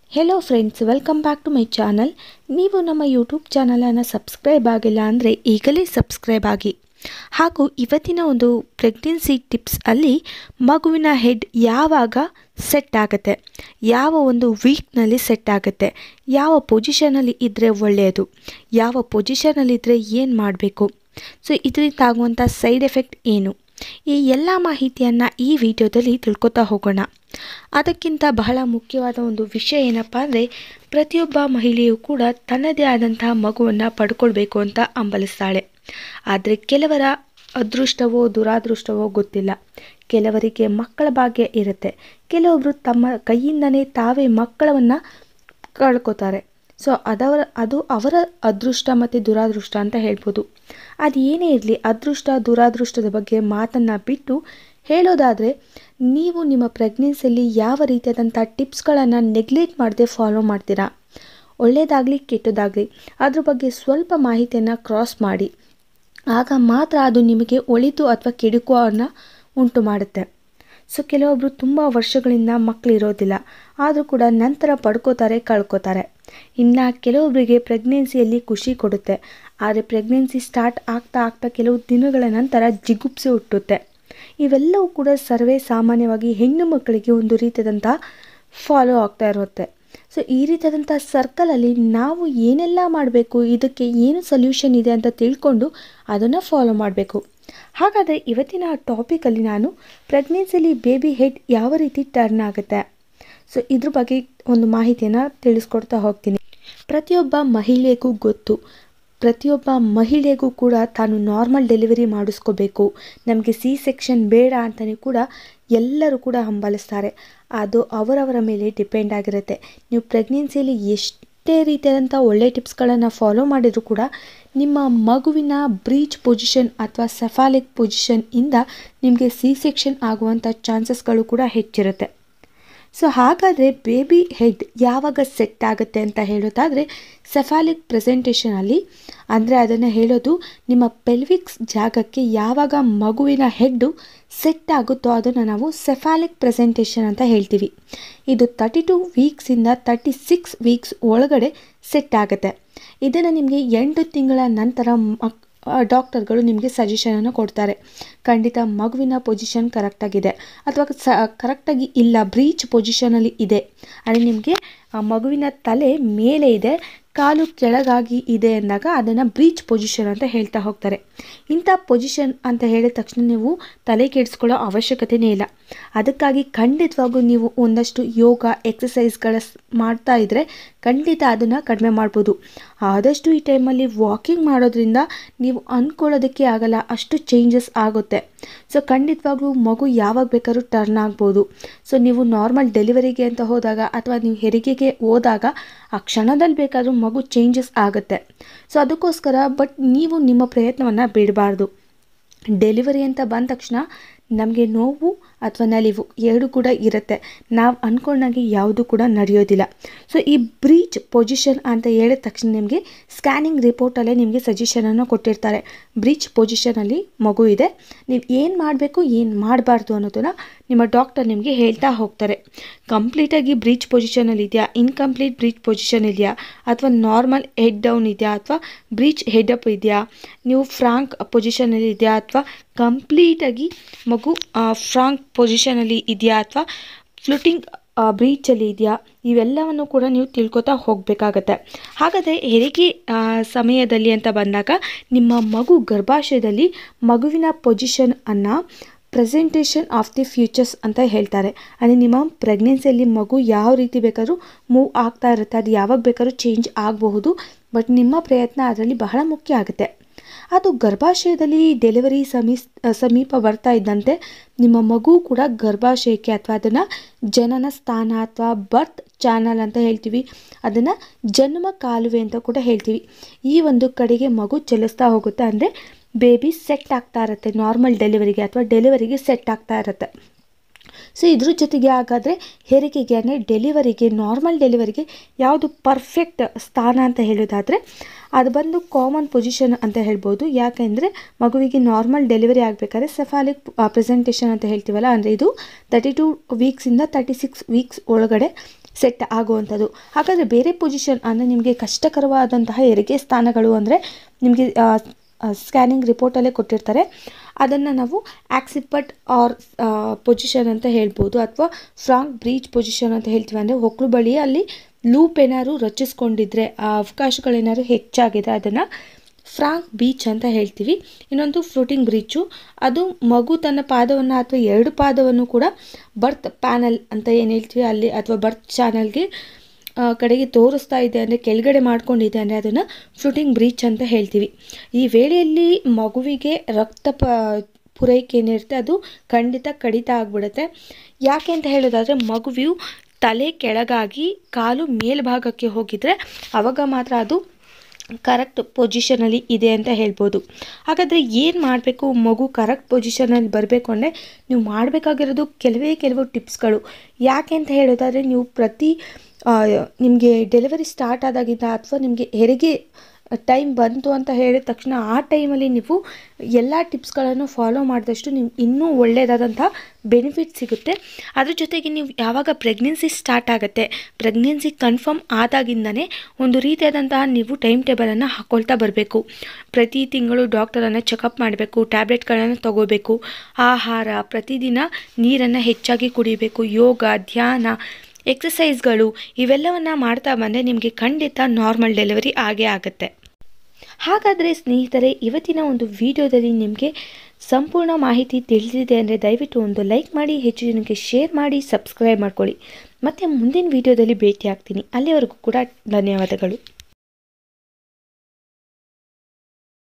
hello friends welcome back to my channel ನೀವು ನಮ್ಮ YouTube ಚಾನಲನ್ನು ಸಬ್ಸ್ಕ್ರೈಬ್ ಆಗಿಲ್ಲ ಅಂದರೆ ಈಗಲೇ ಸಬ್ಸ್ಕ್ರೈಬ್ ಆಗಿ ಹಾಗೂ ಇವತ್ತಿನ ಒಂದು ಪ್ರೆಗ್ನೆನ್ಸಿ ಟಿಪ್ಸ್ ಅಲ್ಲಿ ಮಗುವಿನ ಹೆಡ್ ಯಾವಾಗ ಸೆಟ್ ಆಗುತ್ತೆ ಯಾವ ಒಂದು ವೀಕ್ನಲ್ಲಿ ಸೆಟ್ ಆಗುತ್ತೆ ಯಾವ ಪೊಸಿಷನಲ್ಲಿ ಇದ್ದರೆ ಒಳ್ಳೆಯದು ಯಾವ ಪೊಸಿಷನಲ್ಲಿ ಇದ್ದರೆ ಏನು ಮಾಡಬೇಕು ಸೊ ಇದರಿಂದ ಆಗುವಂಥ ಸೈಡ್ ಎಫೆಕ್ಟ್ ಏನು ಈ ಎಲ್ಲ ಮಾಹಿತಿಯನ್ನು ಈ ವಿಡಿಯೋದಲ್ಲಿ ತಿಳ್ಕೊತಾ ಹೋಗೋಣ ಅದಕ್ಕಿಂತ ಬಹಳ ಮುಖ್ಯವಾದ ಒಂದು ವಿಷಯ ಏನಪ್ಪ ಅಂದರೆ ಪ್ರತಿಯೊಬ್ಬ ಮಹಿಳೆಯೂ ಕೂಡ ತನ್ನದೇ ಆದಂತಹ ಮಗುವನ್ನು ಪಡ್ಕೊಳ್ಬೇಕು ಅಂತ ಹಂಬಲಿಸ್ತಾಳೆ ಆದರೆ ಕೆಲವರ ಅದೃಷ್ಟವೋ ದುರಾದೃಷ್ಟವೋ ಗೊತ್ತಿಲ್ಲ ಕೆಲವರಿಗೆ ಮಕ್ಕಳ ಭಾಗ್ಯ ಇರುತ್ತೆ ಕೆಲವೊಬ್ಬರು ತಮ್ಮ ಕೈಯಿಂದನೇ ತಾವೇ ಮಕ್ಕಳನ್ನು ಕಳ್ಕೊತಾರೆ ಸೊ ಅದವರ ಅದು ಅವರ ಅದೃಷ್ಟ ಮತ್ತು ದುರಾದೃಷ್ಟ ಅಂತ ಹೇಳ್ಬೋದು ಅದು ಏನೇ ಇರಲಿ ಅದೃಷ್ಟ ದುರಾದೃಷ್ಟದ ಬಗ್ಗೆ ಮಾತನ್ನು ಬಿಟ್ಟು ಹೇಳೋದಾದರೆ ನೀವು ನಿಮ್ಮ ಪ್ರೆಗ್ನೆನ್ಸಿಯಲ್ಲಿ ಯಾವ ರೀತಿಯಾದಂಥ ಟಿಪ್ಸ್ಗಳನ್ನು ನೆಗ್ಲೆಕ್ಟ್ ಮಾಡದೆ ಫಾಲೋ ಮಾಡ್ತೀರಾ ಒಳ್ಳೆಯದಾಗಲಿ ಕೆಟ್ಟದಾಗಲಿ ಅದ್ರ ಬಗ್ಗೆ ಸ್ವಲ್ಪ ಮಾಹಿತಿಯನ್ನು ಕ್ರಾಸ್ ಮಾಡಿ ಆಗ ಮಾತ್ರ ಅದು ನಿಮಗೆ ಒಳಿತು ಅಥವಾ ಕೆಡುಕುವನ್ನು ಉಂಟು ಮಾಡುತ್ತೆ ಸೊ ಕೆಲವೊಬ್ಬರು ತುಂಬ ವರ್ಷಗಳಿಂದ ಮಕ್ಕಳಿರೋದಿಲ್ಲ ಆದರೂ ಕೂಡ ನಂತರ ಪಡ್ಕೋತಾರೆ ಕಳ್ಕೊತಾರೆ ಇನ್ನು ಕೆಲವೊಬ್ಬರಿಗೆ ಪ್ರೆಗ್ನೆನ್ಸಿಯಲ್ಲಿ ಖುಷಿ ಕೊಡುತ್ತೆ ಆದರೆ ಪ್ರೆಗ್ನೆನ್ಸಿ ಸ್ಟಾರ್ಟ್ ಆಗ್ತಾ ಆಗ್ತಾ ಕೆಲವು ದಿನಗಳ ನಂತರ ಜಿಗುಪ್ಸೆ ಹುಟ್ಟುತ್ತೆ ಇವೆಲ್ಲವೂ ಕೂಡ ಸರ್ವೇ ಸಾಮಾನ್ಯವಾಗಿ ಹೆಣ್ಣು ಮಕ್ಕಳಿಗೆ ಒಂದು ರೀತಿಯಾದಂಥ ಫಾಲೋ ಆಗ್ತಾ ಇರುತ್ತೆ ಸೊ ಈ ರೀತಿಯಾದಂಥ ಸರ್ಕಲಲ್ಲಿ ನಾವು ಏನೆಲ್ಲ ಮಾಡಬೇಕು ಇದಕ್ಕೆ ಏನು ಸೊಲ್ಯೂಷನ್ ಇದೆ ಅಂತ ತಿಳ್ಕೊಂಡು ಅದನ್ನು ಫಾಲೋ ಮಾಡಬೇಕು ಹಾಗಾದರೆ ಇವತ್ತಿನ ಟಾಪಿಕಲ್ಲಿ ನಾನು ಪ್ರೆಗ್ನೆನ್ಸಿಲಿ ಬೇಬಿ ಹೆಡ್ ಯಾವ ರೀತಿ ಟರ್ನ್ ಆಗುತ್ತೆ ಸೊ ಇದ್ರ ಬಗ್ಗೆ ಒಂದು ಮಾಹಿತಿಯನ್ನು ತಿಳಿಸ್ಕೊಡ್ತಾ ಹೋಗ್ತೀನಿ ಪ್ರತಿಯೊಬ್ಬ ಮಹಿಳೆಗೂ ಗೊತ್ತು ಪ್ರತಿಯೊಬ್ಬ ಮಹಿಳೆಗೂ ಕೂಡ ತಾನು ನಾರ್ಮಲ್ ಡೆಲಿವರಿ ಮಾಡಿಸ್ಕೋಬೇಕು ನಮಗೆ ಸಿ ಸೆಕ್ಷನ್ ಬೇಡ ಅಂತಲೇ ಕೂಡ ಎಲ್ಲರೂ ಕೂಡ ಹಂಬಲಿಸ್ತಾರೆ ಅದು ಅವರವರ ಮೇಲೆ ಡಿಪೆಂಡ್ ಆಗಿರುತ್ತೆ ನೀವು ಪ್ರೆಗ್ನೆನ್ಸಿಯಲ್ಲಿ ಎಷ್ಟೇ ರೀತಿಯಾದಂಥ ಒಳ್ಳೆ ಟಿಪ್ಸ್ಗಳನ್ನು ಫಾಲೋ ಮಾಡಿದರೂ ಕೂಡ ನಿಮ್ಮ ಮಗುವಿನ ಬ್ರೀಚ್ ಪೊಸಿಷನ್ ಅಥವಾ ಸೆಫಾಲಿಕ್ ಪೊಸಿಷನ್ ಇಂದ ನಿಮಗೆ ಸಿ ಸೆಕ್ಷನ್ ಆಗುವಂಥ ಚಾನ್ಸಸ್ಗಳು ಕೂಡ ಹೆಚ್ಚಿರುತ್ತೆ ಸೊ ಹಾಗಾದರೆ ಬೇಬಿ ಹೆಡ್ ಯಾವಾಗ ಸೆಟ್ ಆಗುತ್ತೆ ಅಂತ ಹೇಳೋದಾದರೆ ಸೆಫಾಲಿಕ್ ಪ್ರೆಸೆಂಟೇಷನಲ್ಲಿ ಅಂದರೆ ಅದನ್ನು ಹೇಳೋದು ನಿಮ್ಮ ಪೆಲ್ವಿಕ್ಸ್ ಜಾಗಕ್ಕೆ ಯಾವಾಗ ಮಗುವಿನ ಹೆಡ್ಡು ಸೆಟ್ ಆಗುತ್ತೋ ಅದನ್ನು ನಾವು ಸೆಫಾಲಿಕ್ ಪ್ರೆಸೆಂಟೇಷನ್ ಅಂತ ಹೇಳ್ತೀವಿ ಇದು ತರ್ಟಿ ಟು ವೀಕ್ಸಿಂದ ತರ್ಟಿ ಸಿಕ್ಸ್ ವೀಕ್ಸ್ ಒಳಗಡೆ ಸೆಟ್ ಆಗುತ್ತೆ ಇದನ್ನು ನಿಮಗೆ ಎಂಟು ತಿಂಗಳ ನಂತರ ಮಕ್ ಡಾಕ್ಟರ್ಗಳು ನಿಮಗೆ ಸಜೆಷನನ್ನು ಕೊಡ್ತಾರೆ ಖಂಡಿತ ಮಗುವಿನ ಪೊಸಿಷನ್ ಕರೆಕ್ಟಾಗಿದೆ ಅಥವಾ ಸ ಕರೆಕ್ಟಾಗಿ ಇಲ್ಲ ಬ್ರೀಚ್ ಪೊಸಿಷನಲ್ಲಿ ಇದೆ ಅಂದರೆ ನಿಮಗೆ ಮಗುವಿನ ತಲೆ ಮೇಲೆ ಇದೆ ಕಾಲು ಕೆಳಗಾಗಿ ಇದೆ ಅಂದಾಗ ಅದನ್ನು ಬ್ರೀಚ್ ಪೊಸಿಷನ್ ಅಂತ ಹೇಳ್ತಾ ಹೋಗ್ತಾರೆ ಇಂಥ ಪೊಸಿಷನ್ ಅಂತ ಹೇಳಿದ ತಕ್ಷಣ ನೀವು ತಲೆ ಕೆಡಿಸ್ಕೊಳ್ಳೋ ಅವಶ್ಯಕತೆಯೇ ಇಲ್ಲ ಅದಕ್ಕಾಗಿ ಖಂಡಿತವಾಗೂ ನೀವು ಒಂದಷ್ಟು ಯೋಗ ಎಕ್ಸಸೈಸ್ಗಳ ಮಾಡ್ತಾ ಇದ್ದರೆ ಖಂಡಿತ ಅದನ್ನು ಕಡಿಮೆ ಮಾಡ್ಬೋದು ಆದಷ್ಟು ಈ ಟೈಮಲ್ಲಿ ವಾಕಿಂಗ್ ಮಾಡೋದ್ರಿಂದ ನೀವು ಅಂದ್ಕೊಳ್ಳೋದಕ್ಕೆ ಆಗಲ್ಲ ಅಷ್ಟು ಚೇಂಜಸ್ ಆಗುತ್ತೆ ಸೊ ಖಂಡಿತವಾಗ್ಲೂ ಮಗು ಯಾವಾಗ ಬೇಕಾದ್ರೂ ಟರ್ನ್ ಆಗ್ಬೋದು ಸೊ ನೀವು ನಾರ್ಮಲ್ ಡೆಲಿವರಿಗೆ ಅಂತ ಹೋದಾಗ ಅಥವಾ ನೀವು ಹೆರಿಗೆಗೆ ಹೋದಾಗ ಆ ಕ್ಷಣದಲ್ಲಿ ಬೇಕಾದರೂ ಮಗು ಚೇಂಜಸ್ ಆಗುತ್ತೆ ಸೊ ಅದಕ್ಕೋಸ್ಕರ ಬಟ್ ನೀವು ನಿಮ್ಮ ಪ್ರಯತ್ನವನ್ನು ಬಿಡಬಾರ್ದು ಡೆಲಿವರಿ ಅಂತ ಬಂದ ತಕ್ಷಣ ನಮಗೆ ನೋವು ಅಥವಾ ನಲಿವು ಎರಡು ಕೂಡ ಇರುತ್ತೆ ನಾವು ಅಂದ್ಕೊಂಡಾಗೆ ಯಾವುದು ಕೂಡ ನಡೆಯೋದಿಲ್ಲ ಸೊ ಈ ಬ್ರೀಚ್ ಪೊಸಿಷನ್ ಅಂತ ಹೇಳಿದ ತಕ್ಷಣ ನಿಮಗೆ ಸ್ಕ್ಯಾನಿಂಗ್ ರಿಪೋರ್ಟಲ್ಲೇ ನಿಮಗೆ ಸಜೆಷನನ್ನು ಕೊಟ್ಟಿರ್ತಾರೆ ಬ್ರೀಚ್ ಪೊಸಿಷನಲ್ಲಿ ಮಗು ಇದೆ ನೀವು ಏನು ಮಾಡಬೇಕು ಏನು ಮಾಡಬಾರ್ದು ಅನ್ನೋದನ್ನು ನಿಮ್ಮ ಡಾಕ್ಟರ್ ನಿಮಗೆ ಹೇಳ್ತಾ ಹೋಗ್ತಾರೆ ಕಂಪ್ಲೀಟಾಗಿ ಬ್ರೀಚ್ ಪೊಸಿಷನಲ್ಲಿ ಇದೆಯಾ ಇನ್ಕಂಪ್ಲೀಟ್ ಬ್ರೀಚ್ ಪೊಸಿಷನ್ ಇದೆಯಾ ಅಥವಾ ನಾರ್ಮಲ್ ಹೆಡ್ ಡೌನ್ ಇದೆಯಾ ಅಥವಾ ಬ್ರೀಚ್ ಹೆಡ್ ಅಪ್ ಇದೆಯಾ ನೀವು ಫ್ರಾಂಕ್ ಪೊಸಿಷನಲ್ಲಿ ಇದೆಯಾ ಅಥವಾ ಕಂಪ್ಲೀಟಾಗಿ ಮಗು ಫ್ರಾಂಕ್ ಪೊಸಿಷನಲ್ಲಿ ಇದೆಯಾ ಅಥವಾ ಫ್ಲುಟಿಂಗ್ ಬ್ರೀಚಲ್ಲಿ ಇದೆಯಾ ಇವೆಲ್ಲವನ್ನು ಕೂಡ ನೀವು ತಿಳ್ಕೊತಾ ಹೋಗಬೇಕಾಗತ್ತೆ ಹಾಗಾದರೆ ಹೆರಿಗೆ ಸಮಯದಲ್ಲಿ ಅಂತ ಬಂದಾಗ ನಿಮ್ಮ ಮಗು ಗರ್ಭಾಶಯದಲ್ಲಿ ಮಗುವಿನ ಪೊಸಿಷನ್ ಅನ್ನು ಪ್ರೆಸೆಂಟೇಷನ್ ಆಫ್ ದಿ ಫ್ಯೂಚರ್ಸ್ ಅಂತ ಹೇಳ್ತಾರೆ ಅಂದರೆ ನಿಮ್ಮ ಪ್ರೆಗ್ನೆನ್ಸಿಯಲ್ಲಿ ಮಗು ಯಾವ ರೀತಿ ಬೇಕಾದ್ರೂ ಮೂವ್ ಆಗ್ತಾ ಇರುತ್ತೆ ಅದು ಯಾವಾಗ ಬೇಕಾದ್ರೂ ಚೇಂಜ್ ಆಗಬಹುದು ಬಟ್ ನಿಮ್ಮ ಪ್ರಯತ್ನ ಅದರಲ್ಲಿ ಬಹಳ ಮುಖ್ಯ ಆಗುತ್ತೆ ಅದು ಗರ್ಭಾಶಯದಲ್ಲಿ ಡೆಲಿವರಿ ಸಮೀ ಸಮೀಪ ಬರ್ತಾ ಇದ್ದಂತೆ ನಿಮ್ಮ ಮಗು ಕೂಡ ಗರ್ಭಾಶಯಕ್ಕೆ ಅಥವಾ ಅದನ್ನು ಜನನ ಸ್ಥಾನ ಅಥವಾ ಬರ್ತ್ ಚಾನಲ್ ಅಂತ ಹೇಳ್ತೀವಿ ಅದನ್ನು ಜನ್ಮ ಕಾಲುವೆ ಅಂತ ಕೂಡ ಹೇಳ್ತೀವಿ ಈ ಒಂದು ಕಡೆಗೆ ಮಗು ಚಲಿಸ್ತಾ ಹೋಗುತ್ತೆ ಅಂದರೆ ಬೇಬಿ ಸೆಟ್ ಆಗ್ತಾ ಇರುತ್ತೆ ನಾರ್ಮಲ್ ಡೆಲಿವರಿಗೆ ಅಥವಾ ಡೆಲಿವರಿಗೆ ಸೆಟ್ ಆಗ್ತಾ ಇರುತ್ತೆ ಸೊ ಇದ್ರ ಜೊತೆಗೆ ಹಾಗಾದರೆ ಹೆರಿಗೆಗೆ ಅಂದರೆ ಡೆಲಿವರಿಗೆ ನಾರ್ಮಲ್ ಡೆಲಿವರಿಗೆ ಯಾವುದು ಪರ್ಫೆಕ್ಟ್ ಸ್ಥಾನ ಅಂತ ಹೇಳೋದಾದರೆ ಅದು ಬಂದು ಕಾಮನ್ ಪೊಸಿಷನ್ ಅಂತ ಹೇಳ್ಬೋದು ಯಾಕೆಂದರೆ ಮಗುವಿಗೆ ನಾರ್ಮಲ್ ಡೆಲಿವರಿ ಆಗಬೇಕಾದ್ರೆ ಸೆಫಾಲಿಕ್ ಪ್ರೆಸೆಂಟೇಷನ್ ಅಂತ ಹೇಳ್ತೀವಲ್ಲ ಅಂದರೆ ಇದು ತರ್ಟಿ ಟು ವೀಕ್ಸಿಂದ ತರ್ಟಿ ಸಿಕ್ಸ್ ವೀಕ್ಸ್ ಒಳಗಡೆ ಸೆಟ್ ಆಗುವಂಥದ್ದು ಹಾಗಾದರೆ ಬೇರೆ ಪೊಸಿಷನ್ ಅಂದರೆ ನಿಮಗೆ ಕಷ್ಟಕರವಾದಂತಹ ಹೆರಿಗೆ ಸ್ಥಾನಗಳು ಅಂದರೆ ನಿಮಗೆ ಸ್ಕ್ಯಾನಿಂಗ್ ರಿಪೋರ್ಟಲ್ಲೇ ಕೊಟ್ಟಿರ್ತಾರೆ ಅದನ್ನು ನಾವು ಆಕ್ಸಿಪಟ್ ಆರ್ ಪೊಸಿಷನ್ ಅಂತ ಹೇಳ್ಬೋದು ಅಥವಾ ಫ್ರಾಂಕ್ ಬ್ರೀಚ್ ಪೊಸಿಷನ್ ಅಂತ ಹೇಳ್ತೀವಿ ಅಂದರೆ ಹೊಕ್ಕಳು ಬಳಿ ಅಲ್ಲಿ ಲೂಪ್ ಏನಾದ್ರು ರಚಿಸ್ಕೊಂಡಿದ್ರೆ ಆ ಅವಕಾಶಗಳೇನಾದ್ರು ಹೆಚ್ಚಾಗಿದೆ ಅದನ್ನು ಫ್ರಾಂಕ್ ಬೀಚ್ ಅಂತ ಹೇಳ್ತೀವಿ ಇನ್ನೊಂದು ಫ್ಲೋಟಿಂಗ್ ಬ್ರಿಡ್ಜು ಅದು ಮಗು ತನ್ನ ಪಾದವನ್ನು ಅಥವಾ ಎರಡು ಪಾದವನ್ನು ಕೂಡ ಬರ್ತ್ ಪ್ಯಾನಲ್ ಅಂತ ಏನು ಹೇಳ್ತೀವಿ ಅಲ್ಲಿ ಅಥವಾ ಬರ್ತ್ ಚಾನಲ್ಗೆ ಕಡೆಗೆ ತೋರಿಸ್ತಾ ಇದೆ ಅಂದರೆ ಕೆಳಗಡೆ ಮಾಡ್ಕೊಂಡಿದೆ ಅಂದರೆ ಅದನ್ನು ಫ್ಲೋಟಿಂಗ್ ಬ್ರಿಡ್ಜ್ ಅಂತ ಹೇಳ್ತೀವಿ ಈ ವೇಳೆಯಲ್ಲಿ ಮಗುವಿಗೆ ರಕ್ತ ಪ ಪೂರೈಕೆ ಏನಿರುತ್ತೆ ಅದು ಖಂಡಿತ ಕಡಿತ ಆಗಿಬಿಡುತ್ತೆ ಯಾಕೆ ಅಂತ ಹೇಳೋದಾದರೆ ಮಗುವಿಯು ತಲೆ ಕೆಳಗಾಗಿ ಕಾಲು ಮೇಲ್ಭಾಗಕ್ಕೆ ಹೋಗಿದರೆ ಆವಾಗ ಮಾತ್ರ ಅದು ಕರೆಕ್ಟ್ ಪೊಸಿಷನಲ್ಲಿ ಇದೆ ಅಂತ ಹೇಳ್ಬೋದು ಹಾಗಾದರೆ ಏನು ಮಾಡಬೇಕು ಮಗು ಕರೆಕ್ಟ್ ಪೊಸಿಷನಲ್ಲಿ ಬರಬೇಕು ಅಂದರೆ ನೀವು ಮಾಡಬೇಕಾಗಿರೋದು ಕೆಲವೇ ಕೆಲವು ಟಿಪ್ಸ್ಗಳು ಯಾಕೆ ಅಂತ ಹೇಳೋದಾದರೆ ನೀವು ಪ್ರತಿ ನಿಮಗೆ ಡೆಲಿವರಿ ಸ್ಟಾರ್ಟ್ ಆದಾಗಿಂದ ಅಥವಾ ನಿಮಗೆ ಹೆರಿಗೆ ಟೈಮ್ ಬಂತು ಅಂತ ಹೇಳಿದ ತಕ್ಷಣ ಆ ಟೈಮಲ್ಲಿ ನೀವು ಎಲ್ಲ ಟಿಪ್ಸ್ಗಳನ್ನು ಫಾಲೋ ಮಾಡಿದಷ್ಟು ನೀವು ಇನ್ನೂ ಒಳ್ಳೆಯದಾದಂಥ ಬೆನಿಫಿಟ್ ಸಿಗುತ್ತೆ ಅದ್ರ ಜೊತೆಗೆ ನೀವು ಯಾವಾಗ ಪ್ರೆಗ್ನೆನ್ಸಿ ಸ್ಟಾರ್ಟ್ ಆಗುತ್ತೆ ಪ್ರೆಗ್ನೆನ್ಸಿ ಕನ್ಫರ್ಮ್ ಆದಾಗಿಂದನೇ ಒಂದು ರೀತಿಯಾದಂತಹ ನೀವು ಟೈಮ್ ಟೇಬಲನ್ನು ಹಾಕ್ಕೊಳ್ತಾ ಬರಬೇಕು ಪ್ರತಿ ತಿಂಗಳು ಡಾಕ್ಟರನ್ನು ಚೆಕಪ್ ಮಾಡಬೇಕು ಟ್ಯಾಬ್ಲೆಟ್ಗಳನ್ನು ತಗೋಬೇಕು ಆಹಾರ ಪ್ರತಿದಿನ ನೀರನ್ನು ಹೆಚ್ಚಾಗಿ ಕುಡಿಬೇಕು ಯೋಗ ಧ್ಯಾನ ಎಕ್ಸಸೈಸ್ಗಳು ಇವೆಲ್ಲವನ್ನು ಮಾಡ್ತಾ ಬಂದರೆ ನಿಮಗೆ ಖಂಡಿತ ನಾರ್ಮಲ್ ಡೆಲಿವರಿ ಆಗೇ ಆಗುತ್ತೆ ಹಾಗಾದರೆ ಸ್ನೇಹಿತರೆ ಇವತ್ತಿನ ಒಂದು ವಿಡಿಯೋದಲ್ಲಿ ನಿಮಗೆ ಸಂಪೂರ್ಣ ಮಾಹಿತಿ ತಿಳಿದಿದೆ ಅಂದರೆ ದಯವಿಟ್ಟು ಒಂದು ಲೈಕ್ ಮಾಡಿ ಹೆಚ್ಚು ಜನಕ್ಕೆ ಶೇರ್ ಮಾಡಿ ಸಬ್ಸ್ಕ್ರೈಬ್ ಮಾಡ್ಕೊಳ್ಳಿ ಮತ್ತು ಮುಂದಿನ ವಿಡಿಯೋದಲ್ಲಿ ಭೇಟಿ ಆಗ್ತೀನಿ ಅಲ್ಲಿವರೆಗೂ ಕೂಡ ಧನ್ಯವಾದಗಳು